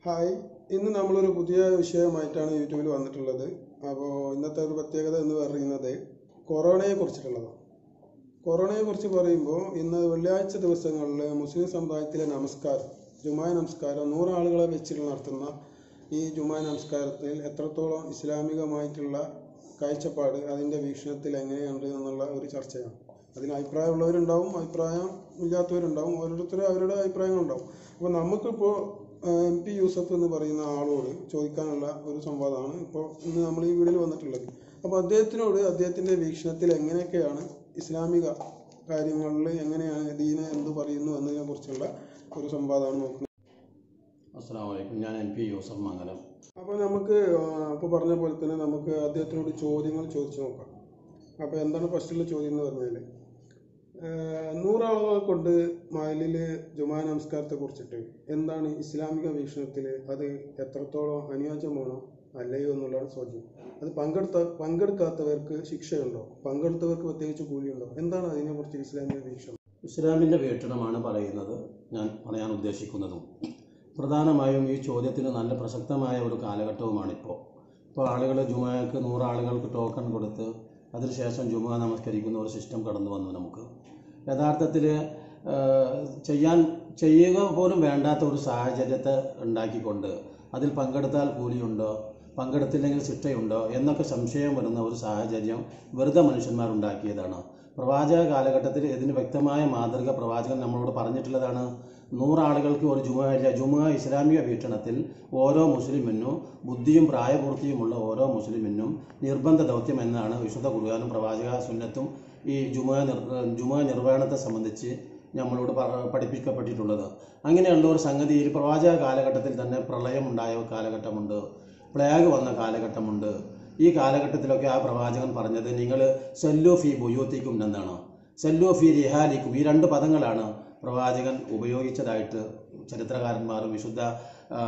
hi ഇന്ന് നമ്മളൊരു പുതിയ വിഷയമായിട്ടാണ് യൂട്യൂബിൽ വന്നിട്ടുള്ളത് അപ്പോൾ ഇന്നത്തെ ഒരു പ്രത്യേകത എന്ന് പറയുന്നത് കൊറോണയെ കുറിച്ചിട്ടുള്ളതാണ് കൊറോണയെ കുറിച്ച് പറയുമ്പോൾ ഇന്ന് വെള്ളിയാഴ്ച ദിവസങ്ങളിൽ മുസ്ലിം സമുദായത്തിലെ നമസ്കാരം ജുമായ നമസ്കാരം നൂറ് ആളുകളെ വെച്ചിട്ട് നടത്തുന്ന ഈ ജുമായ നമസ്കാരത്തിൽ എത്രത്തോളം ഇസ്ലാമികമായിട്ടുള്ള കാഴ്ചപ്പാട് അതിൻ്റെ വീക്ഷണത്തിൽ എങ്ങനെയുണ്ട് എന്നുള്ള ഒരു ചർച്ചയാണ് അതിന് അഭിപ്രായമുള്ളവരുണ്ടാവും അഭിപ്രായം ഇല്ലാത്തവരുണ്ടാവും ഓരോരുത്തരും അവരുടെ അഭിപ്രായങ്ങളുണ്ടാവും അപ്പോൾ നമുക്കിപ്പോൾ എം പി യൂസഫ് എന്ന് പറയുന്ന ആളോട് ചോദിക്കാനുള്ള ഒരു സംവാദമാണ് ഇപ്പോൾ ഇന്ന് നമ്മൾ ഈ വീഡിയോയിൽ വന്നിട്ടുള്ളത് അപ്പോൾ അദ്ദേഹത്തിനോട് അദ്ദേഹത്തിൻ്റെ വീക്ഷണത്തിൽ എങ്ങനെയൊക്കെയാണ് ഇസ്ലാമിക കാര്യങ്ങളിൽ എങ്ങനെയാണ് ദീന എന്ത് പറയുന്നു എന്നതിനെ കുറിച്ചുള്ള ഒരു സംവാദമാണ് നോക്കുന്നത് അസ്സാം വലൈക്കും ഞാൻ എൻ പി യൂസഫ് മംഗലം അപ്പോൾ നമുക്ക് ഇപ്പോൾ പറഞ്ഞ പോലെ തന്നെ നമുക്ക് അദ്ദേഹത്തിനോട് ചോദ്യങ്ങൾ ചോദിച്ചു നോക്കാം അപ്പോൾ എന്താണ് ഫസ്റ്റുള്ള ചോദ്യം എന്ന് പറഞ്ഞാൽ നൂറാളുകളെ കൊണ്ട് മഹലിൽ ജുമാ നമസ്കാരത്തെ കുറിച്ചിട്ട് എന്താണ് ഇസ്ലാമിക വീക്ഷണത്തിൽ അത് എത്രത്തോളം അനുയോജ്യമാണോ അല്ലയോ എന്നുള്ളതാണ് ചോദ്യം അത് പങ്കെടുത്ത പങ്കെടുക്കാത്തവർക്ക് ശിക്ഷയുണ്ടോ പങ്കെടുത്തവർക്ക് പ്രത്യേകിച്ച് കൂലിയുണ്ടോ എന്താണ് അതിനെക്കുറിച്ച് ഇസ്ലാമിക വീക്ഷണം ഇസ്ലാമിൻ്റെ വീക്ഷണമാണ് പറയുന്നത് ഞാൻ പറയാൻ ഉദ്ദേശിക്കുന്നതും പ്രധാനമായും ഈ ചോദ്യത്തിന് നല്ല പ്രസക്തമായ ഒരു കാലഘട്ടവുമാണിപ്പോൾ ഇപ്പോൾ ആളുകൾ ജുമാക്ക് നൂറ് ആളുകൾക്ക് ടോക്കൺ കൊടുത്ത് അതിനുശേഷം ജുമ നമസ്കരിക്കുന്ന ഒരു സിസ്റ്റം കടന്നു വന്നു നമുക്ക് യഥാർത്ഥത്തിൽ ചെയ്യാൻ ചെയ്യുക പോലും വേണ്ടാത്ത ഒരു സാഹചര്യത്തെ ഉണ്ടാക്കിക്കൊണ്ട് അതിൽ പങ്കെടുത്താൽ കൂലിയുണ്ടോ പങ്കെടുത്തില്ലെങ്കിൽ ശിക്ഷയുണ്ടോ എന്നൊക്കെ സംശയം വരുന്ന ഒരു സാഹചര്യം വെറുതെ മനുഷ്യന്മാർ ഉണ്ടാക്കിയതാണ് പ്രവാചക കാലഘട്ടത്തിൽ ഇതിന് വ്യക്തമായ മാതൃക പ്രവാചകൻ നമ്മളോട് പറഞ്ഞിട്ടുള്ളതാണ് നൂറാളുകൾക്ക് ഒരു ജുമ ഇല്ല ജുമ ഇസ്ലാമിക വീക്ഷണത്തിൽ ഓരോ മുസ്ലിമിനും ബുദ്ധിയും പ്രായപൂർത്തിയുമുള്ള ഓരോ മുസ്ലിമിനും നിർബന്ധ ദൗത്യം എന്നാണ് വിശുദ്ധ ഖുർആാനും പ്രവാചക സുന്നത്തും ഈ ജുമ നിർ ജുമ നിർവഹണത്തെ സംബന്ധിച്ച് നമ്മളോട് പ- പഠിപ്പിക്കപ്പെട്ടിട്ടുള്ളത് അങ്ങനെയുള്ള ഒരു സംഗതിയിൽ പ്രവാചക കാലഘട്ടത്തിൽ തന്നെ പ്രളയം ഉണ്ടായ കാലഘട്ടമുണ്ട് പ്ലേഗ് വന്ന കാലഘട്ടമുണ്ട് ഈ കാലഘട്ടത്തിലൊക്കെ ആ പ്രവാചകൻ പറഞ്ഞത് നിങ്ങൾ സെല്ലു ഫി ബുയൂത്തിക്കും എന്നാണ് സെല്ലു ഫി റിഹാലിക്കും ഈ രണ്ട് പദങ്ങളാണ് പ്രവാചകൻ ഉപയോഗിച്ചതായിട്ട് ചരിത്രകാരന്മാരും വിശുദ്ധ ആ,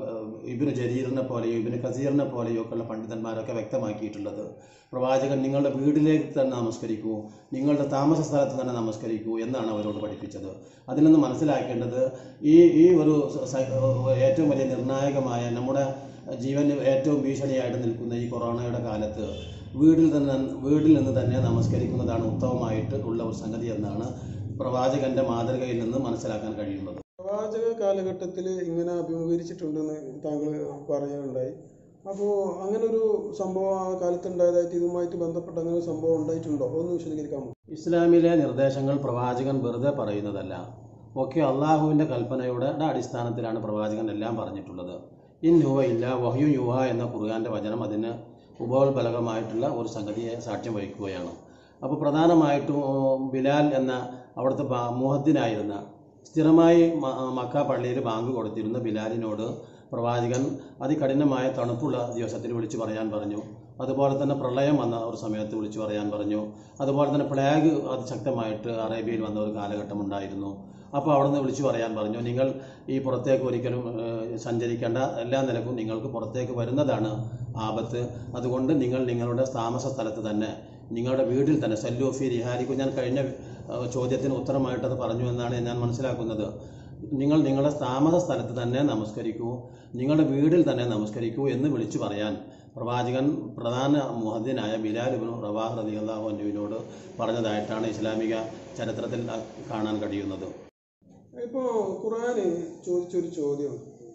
ഇബിന് ജരീറിനെ പോലെയോ ഇബിന് കസീറിനെ പോലെയോ ഒക്കെയുള്ള പണ്ഡിതന്മാരൊക്കെ വ്യക്തമാക്കിയിട്ടുള്ളത് പ്രവാചകൻ നിങ്ങളുടെ വീട്ടിലേക്ക് തന്നെ നമസ്കരിക്കൂ നിങ്ങളുടെ താമസ സ്ഥലത്ത് തന്നെ നമസ്കരിക്കൂ എന്നാണ് അവരോട് പഠിപ്പിച്ചത് അതിൽ നിന്ന് മനസ്സിലാക്കേണ്ടത് ഈ ഈ ഒരു സ- സ- ഏറ്റവും വലിയ നിർണായകമായ നമ്മുടെ ജീവന് ഏറ്റവും ഭീഷണിയായിട്ട് നിൽക്കുന്ന ഈ കൊറോണയുടെ കാലത്ത് വീട്ടിൽ തന്നെ വീട്ടിൽ നിന്ന് തന്നെ നമസ്കരിക്കുന്നതാണ് ഉത്തമമായിട്ട് ഉള്ള ഒരു സംഗതി എന്നാണ് പ്രവാചകന്റെ മാതൃകയിൽ നിന്ന് മനസ്സിലാക്കാൻ കഴിയുന്നത് പ്രവാചക കാലഘട്ടത്തിൽ ഇങ്ങനെ അഭിമുഖീകരിച്ചിട്ടുണ്ടെന്ന് താങ്കൾ പറയുകയുണ്ടായി അപ്പോൾ അങ്ങനെ ഒരു സംഭവം ആ കാലത്ത് ഉണ്ടായതായിട്ട് ഇതുമായിട്ട് ബന്ധപ്പെട്ട അങ്ങനെ ഒരു സംഭവം ഉണ്ടായിട്ടുണ്ടോ ഒന്ന് വിശദീകരിക്കാമോ ഇസ്ലാമിലെ നിർദ്ദേശങ്ങൾ പ്രവാചകൻ വെറുതെ പറയുന്നതല്ല ഒക്കെ അള്ളാഹുവിൻ്റെ കൽപ്പനയുടെ അടിസ്ഥാനത്തിലാണ് പ്രവാചകൻ എല്ലാം പറഞ്ഞിട്ടുള്ളത് ഇൻ യുവ ഇല്ല വഹ്യു യുവ എന്ന ഖുർആാൻ്റെ വചനം അതിന് ഉപോത്ബലകമായിട്ടുള്ള ഒരു സംഗതിയെ സാക്ഷ്യം വഹിക്കുകയാണ് അപ്പോൾ പ്രധാനമായിട്ടും ബിലാൽ എന്ന അവിടുത്തെ ബാ- മുഹദ്ദിനായിരുന്ന സ്ഥിരമായി മ- മക്ക പള്ളിയിൽ ബാങ്ക് കൊടുത്തിരുന്ന ബിലാലിനോട് പ്രവാചകൻ അതികഠിനമായ തണുപ്പുള്ള ദിവസത്തിൽ വിളിച്ചു പറയാൻ പറഞ്ഞു അതുപോലെ തന്നെ പ്രളയം വന്ന ഒരു സമയത്ത് വിളിച്ചു പറയാൻ പറഞ്ഞു അതുപോലെ തന്നെ പ്ലേഗ് അതിശക്തമായിട്ട് അറേബ്യയിൽ വന്ന ഒരു കാലഘട്ടം ഉണ്ടായിരുന്നു അപ്പോൾ അവിടെ നിന്ന് വിളിച്ചു പറയാൻ പറഞ്ഞു നിങ്ങൾ ഈ പുറത്തേക്ക് ഒരിക്കലും ഏഹ്, സഞ്ചരിക്കേണ്ട എല്ലാ നിലക്കും നിങ്ങൾക്ക് പുറത്തേക്ക് വരുന്നതാണ് ആപത്ത് അതുകൊണ്ട് നിങ്ങൾ നിങ്ങളുടെ താമസ സ്ഥലത്ത് തന്നെ നിങ്ങളുടെ വീട്ടിൽ തന്നെ സല്ലൂഫി റിഹാരിക്കും ഞാൻ കഴിഞ്ഞ ഏഹ്, ചോദ്യത്തിന് ഉത്തരമായിട്ടത് പറഞ്ഞു എന്നാണ് ഞാൻ മനസ്സിലാക്കുന്നത് നിങ്ങൾ നിങ്ങളുടെ താമസ സ്ഥലത്ത് തന്നെ നമസ്കരിക്കൂ നിങ്ങളുടെ വീട്ടിൽ തന്നെ നമസ്കരിക്കൂ എന്ന് വിളിച്ചു പറയാൻ പ്രവാചകൻ പ്രധാന മുഹദ്ദിനായ ബിലാൽ ഇബ്നു റവാഹ് റളിയല്ലാഹു അൻഹുവിനോട് പറഞ്ഞതായിട്ടാണ് ഇസ്ലാമിക ചരിത്രത്തിൽ അ- കാണാൻ കഴിയുന്നത് ഇപ്പോൾ ഖുർആന് ചോദിച്ചൊരു ചോദ്യം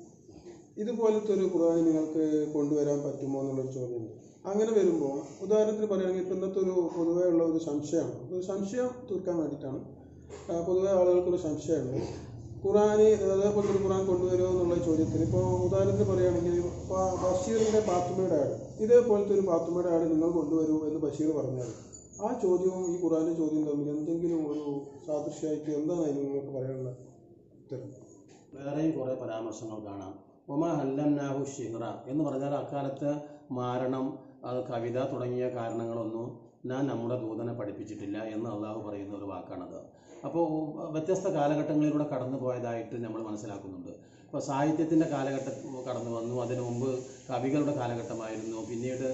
ഇതുപോലത്തെ ഒരു ഖുർആൻ നിങ്ങൾക്ക് കൊണ്ടുവരാൻ പറ്റുമോ എന്നുള്ളൊരു ചോദ്യമുണ്ട് അങ്ങനെ വരുമ്പോൾ ഉദാഹരണത്തിന് പറയുകയാണെങ്കിൽ ഇപ്പം ഇന്നത്തെ ഒരു പൊതുവേ ഉള്ള ഒരു സംശയമാണ് ഒരു സംശയം തീർക്കാൻ വേണ്ടിയിട്ടാണ് ആ, പൊതുവെ ആളുകൾക്കൊരു സംശയമുണ്ട് ഖുറാന് അതേപോലത്തെ ഒരു ഖുറാൻ കൊണ്ടുവരുമോ എന്നുള്ള ചോദ്യത്തിന് ഇപ്പോൾ ഉദാഹരണത്തിന് പറയുകയാണെങ്കിൽ ബ- ബഷീറിൻ്റെ പാത്തുമ്മയുടെ ആട് ഇതേപോലത്തെ ഒരു പാത്തുമ്മയുടെ ആട് നിങ്ങൾ കൊണ്ടുവരൂ എന്ന് ബഷീർ പറഞ്ഞാൽ ആ ചോദ്യവും ഈ ഖുറാൻ്റെ ചോദ്യം തമ്മിൽ എന്തെങ്കിലും ഒരു സാദൃശ്യമായിട്ട് എന്താണ് അതിന് നിങ്ങൾക്ക് പറയാനുള്ള ഉത്തരം വേറെയും കുറേ പരാമർശങ്ങൾ കാണാം ഒമ ഹല്ലംനാഹു ഷിഹ്റ എന്ന് പറഞ്ഞാൽ അക്കാലത്ത് മാരണം അത് കവിത തുടങ്ങിയ കാരണങ്ങളൊന്നും ഞാൻ നമ്മുടെ ദൂതനെ പഠിപ്പിച്ചിട്ടില്ല എന്ന് അള്ളാഹു പറയുന്ന ഒരു വാക്കാണത് അപ്പോൾ വ്യത്യസ്ത കാലഘട്ടങ്ങളിലൂടെ കടന്നു പോയതായിട്ട് നമ്മൾ മനസ്സിലാക്കുന്നുണ്ട് ഇപ്പോൾ സാഹിത്യത്തിൻ്റെ കാലഘട്ടം കടന്നു വന്നു അതിനു മുമ്പ് കവികളുടെ കാലഘട്ടമായിരുന്നു പിന്നീട്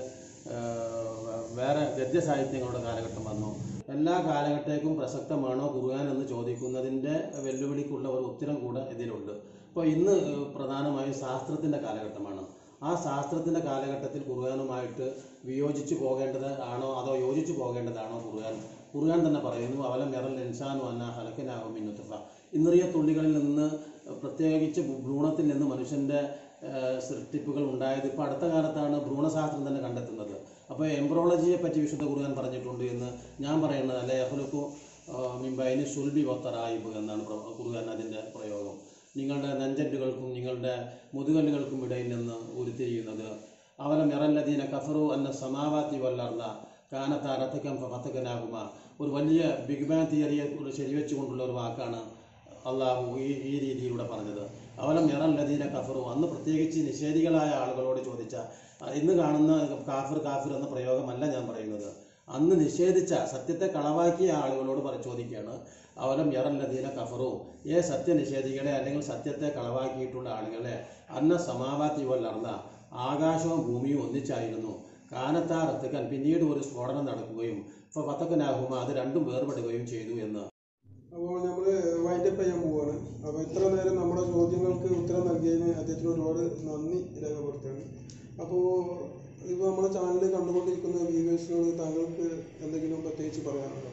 ആഹ്, വേറെ ഗദ്യ സാഹിത്യങ്ങളുടെ കാലഘട്ടം വന്നു എല്ലാ കാലഘട്ടത്തേക്കും പ്രസക്തമാണോ ഖുർആൻ എന്ന് ചോദിക്കുന്നതിൻ്റെ വെല്ലുവിളിക്കുള്ള ഒരു ഉത്തരം കൂടെ ഇതിലുണ്ട് ഇപ്പോൾ ഇന്ന് ഏഹ്, പ്രധാനമായും ശാസ്ത്രത്തിൻ്റെ കാലഘട്ടമാണ് ആ ശാസ്ത്രത്തിൻ്റെ കാലഘട്ടത്തിൽ ഖുർആാനുമായിട്ട് വിയോജിച്ച് പോകേണ്ടത് ആണോ അതോ യോജിച്ച് പോകേണ്ടതാണോ ഖുർആൻ ഖുർആൻ തന്നെ പറയുന്നു അവലം മെറൽ ഇൻസാനു അന്ന ഹലക്കനാകും മിന്നുത്തഫ ഇന്നറിയ തുള്ളികളിൽ നിന്ന് പ്രത്യേകിച്ച് ഭ്രൂണത്തിൽ നിന്ന് മനുഷ്യൻ്റെ ഏഹ്, സൃഷ്ടിപ്പുകൾ ഉണ്ടായത് ഇപ്പോൾ അടുത്ത കാലത്താണ് ഭ്രൂണശാസ്ത്രം തന്നെ കണ്ടെത്തുന്നത് അപ്പോൾ എംബ്രോളജിയെ പറ്റി വിശുദ്ധ ഖുർആൻ പറഞ്ഞിട്ടുണ്ട് എന്ന് ഞാൻ പറയുന്നത് അല്ലെ യഹ്ലുക്കു മിംബൈന് സുൽബി വത്തറായിബ് എന്നാണ് പ്ര- ഖുർആൻ അതിൻ്റെ പ്രയോഗം നിങ്ങളുടെ നെഞ്ചറ്റുകൾക്കും നിങ്ങളുടെ മുതുകല്ലുകൾക്കും ഇടയിൽ നിന്ന് ഉരുത്തിരിയുന്നത് അവല മിറല്ലദീന കഫറു അന്ന സമാവാത്തി വല്ലർന്ന കാനത്താരത്തക്കം ഫത്തക്കനാകുമ ഒരു വലിയ ബിഗ് ബാങ് തിയറിയെ ശരിവെച്ചുകൊണ്ടുള്ള ഒരു വാക്കാണ് അള്ളാഹു ഈ ഈ രീതിയിലൂടെ പറഞ്ഞത് അവലം മിറല്ലദീന കഫറു അന്ന് പ്രത്യേകിച്ച് നിഷേധികളായ ആളുകളോട് ചോദിച്ച ആ, ഇന്ന് കാണുന്ന കാഫിർ കാഫിർ എന്ന പ്രയോഗമല്ല ഞാൻ പറയുന്നത് അന്ന് നിഷേധിച്ച സത്യത്തെ കളവാക്കിയ ആളുകളോട് പറ ചോദിക്കുകയാണ് അവലം യറല്ലദീന കഫറു ഏ സത്യനിഷേധികളെ അല്ലെങ്കിൽ സത്യത്തെ കളവാക്കിയിട്ടുള്ള ആളുകളെ അന്ന സമാവാത്തി വല്ലർന്ന ആകാശവും ഭൂമിയും ഒന്നിച്ചായിരുന്നു കാനത്താറത്തുക്കൻ പിന്നീട് ഒരു സ്ഫോടനം നടക്കുകയും ഫത്തക്കനാകുമ അത് രണ്ടും വേർപെടുകയും ചെയ്തു എന്ന് അപ്പോൾ നമ്മൾ വൈൻഡപ്പ് ചെയ്യാൻ പോവുകയാണ് അപ്പോൾ ഇത്ര നേരം നമ്മുടെ ചോദ്യങ്ങൾക്ക് ഉത്തരം നൽകിയതിന് അദ്ദേഹത്തിന് ഒരുപാട് നന്ദി രേഖപ്പെടുത്തുകയാണ് അപ്പോൾ ഇപ്പോൾ നമ്മുടെ ചാനൽ കണ്ടുകൊണ്ടിരിക്കുന്ന വ്യൂവേഴ്സിനോട് താങ്കൾക്ക് എന്തെങ്കിലും പ്രത്യേകിച്ച് പറയാനുണ്ടോ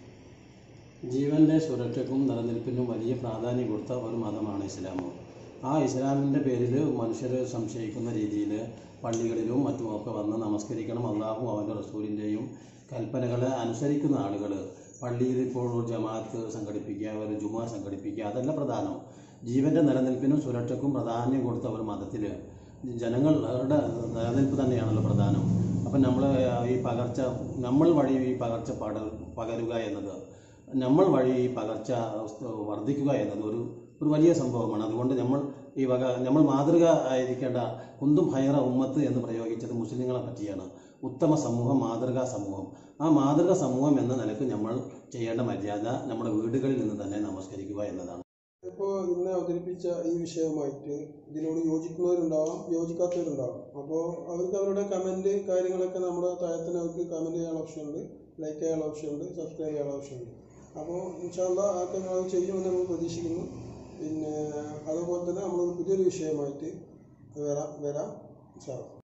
ജീവന്റെ സുരക്ഷയ്ക്കും നിലനിൽപ്പിനും വലിയ പ്രാധാന്യം കൊടുത്ത ഒരു മതമാണ് ഇസ്ലാം ആ ഇസ്ലാമിൻ്റെ പേരിൽ മനുഷ്യർ സംശയിക്കുന്ന രീതിയിൽ പള്ളികളിലും മറ്റുമൊക്കെ വന്ന് നമസ്കരിക്കണം അള്ളാഹും അവൻ്റെ റസൂലിൻ്റെയും കൽപ്പനകളെ അനുസരിക്കുന്ന ആളുകൾ പള്ളിയിൽ ഇപ്പോൾ ഒരു ജമാഅത്ത് സംഘടിപ്പിക്കുക ഒരു ജുമ സംഘടിപ്പിക്കുക അതല്ല പ്രധാനം ജീവൻ്റെ നിലനിൽപ്പിനും സുരക്ഷയ്ക്കും പ്രാധാന്യം കൊടുത്ത ഒരു മതത്തിൽ ജനങ്ങളുടെ നിലനിൽപ്പ് തന്നെയാണല്ലോ പ്രധാനം അപ്പം നമ്മൾ ഈ പകർച്ച നമ്മൾ വഴി ഈ പകർച്ച പട പകരുക എന്നത് നമ്മൾ വഴി ഈ പകർച്ച വർദ്ധിക്കുക എന്നത് ഒരു ഒരു വലിയ സംഭവമാണ് അതുകൊണ്ട് നമ്മൾ ഈ വക നമ്മൾ മാതൃക ആയിരിക്കേണ്ട കുന്തും ഹൈറ ഉമ്മത്ത് എന്ന് പ്രയോഗിച്ചത് മുസ്ലിങ്ങളെ പറ്റിയാണ് ഉത്തമ സമൂഹം മാതൃകാ സമൂഹം ആ മാതൃകാ സമൂഹം എന്ന നിലക്ക് നമ്മൾ ചെയ്യേണ്ട മര്യാദ നമ്മുടെ വീടുകളിൽ നിന്ന് തന്നെ നമസ്കരിക്കുക എന്നതാണ് ഇപ്പോൾ ഇന്ന് അവതരിപ്പിച്ച ഈ വിഷയവുമായിട്ട് ഇതിനോട് യോജിക്കുന്നവരുണ്ടാവാം യോജിക്കാത്തവരുണ്ടാവാം അപ്പോൾ അവർക്ക് അവരുടെ കമൻറ്റ് കാര്യങ്ങളൊക്കെ നമ്മുടെ താഴത്തിന് അവർക്ക് കമൻറ്റ് ചെയ്യാനുള്ള ഓപ്ഷൻ ഉണ്ട് ലൈക്ക് ചെയ്യാനുള്ള ഓപ്ഷൻ ഉണ്ട് സബ്സ്ക്രൈബ് ചെയ്യാനുള്ള ഓപ്ഷൻ ഉണ്ട് അപ്പോൾ ഇൻഷാല്ല അതൊക്കെ നമ്മൾ ചെയ്യുമെന്ന് നമ്മൾ പ്രതീക്ഷിക്കുന്നു പിന്നെ അതുപോലെ തന്നെ നമ്മൾ പുതിയൊരു വിഷയമായിട്ട് വരാം വരാം ഇൻഷാല്ലാ